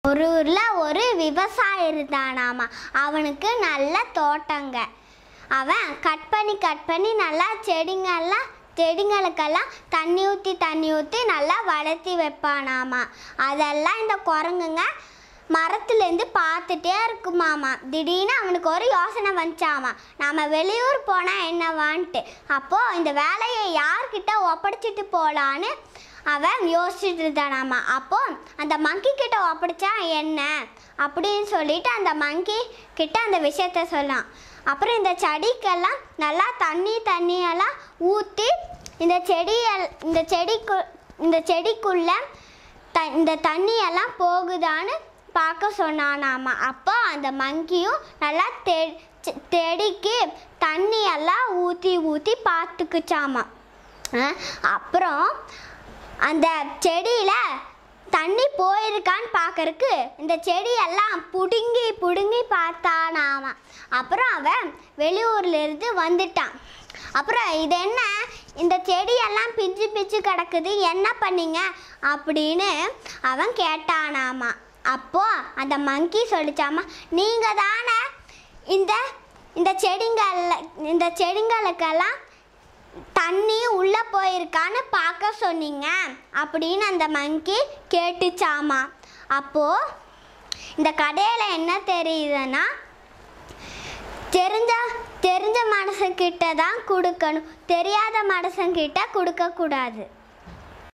ஒரு ஊரில் ஒரு விவசாயி இருந்தானாமா அவனுக்கு நல்ல தோட்டங்க அவன் கட் பண்ணி கட் பண்ணி நல்லா செடிங்கெல்லாம் செடிங்களுக்கெல்லாம் தண்ணி ஊற்றி தண்ணி ஊற்றி நல்லா வளர்த்தி வைப்பானாமா அதெல்லாம் இந்த குரங்குங்க மரத்துலேருந்து பார்த்துட்டே இருக்குமாமா திடீர்னு அவனுக்கு ஒரு யோசனை வந்துச்சாமா நாம வெளியூர் போனால் என்னவான்ட்டு அப்போது இந்த வேலையை யார்கிட்ட ஒப்படைச்சிட்டு போகலான்னு அவன் யோசிச்சுட்டு இருந்தானாமா அப்போ அந்த மங்கி கிட்ட ஒப்படைச்சா என்ன அப்படின்னு சொல்லிட்டு அந்த மங்கி கிட்ட அந்த விஷயத்த சொல்லலாம் அப்புறம் இந்த செடிக்கெல்லாம் நல்லா தண்ணி தண்ணியெல்லாம் ஊற்றி இந்த செடியல் இந்த செடிக்கு இந்த செடிக்குள்ள த இந்த தண்ணியெல்லாம் போகுதான்னு பார்க்க சொன்னானாமா அப்போ அந்த மங்கியும் நல்லா தெ செ- செடிக்கு தண்ணியெல்லாம் ஊற்றி ஊற்றி பார்த்துக்குச்சாமா அஹ் அப்புறம் அந்த செடியில் தண்ணி போயிருக்கான்னு பார்க்கறக்கு இந்த செடியெல்லாம் பிடுங்கி பிடுங்கி பார்த்தானாமா அப்புறம் அவன் வெளியூர்ல இருந்து வந்துட்டான் அப்புறம் இது என்ன இந்த செடியெல்லாம் பிஞ்சு பிஞ்சு கிடக்குது என்ன பண்ணீங்க அப்படின்னு அவன் கேட்டானாமா அப்போ அந்த மங்கி சொல்லிச்சாமா நீங்கள் தானே இந்த இந்த செடிங்கள் இந்த செடிங்களுக்கெல்லாம் தண்ணி உள்ளே போயிருக்கான்னு பார்க்க சொன்னீங்க அப்படின்னு அந்த மங்கி கேட்டுச்சாமா அப்போது இந்த கதையில் என்ன தெரியுதுன்னா தெரிஞ்ச தெரிஞ்ச மனுஷங்கிட்ட தான் கொடுக்கணும் தெரியாத மனுஷங்கிட்ட கொடுக்கக்கூடாது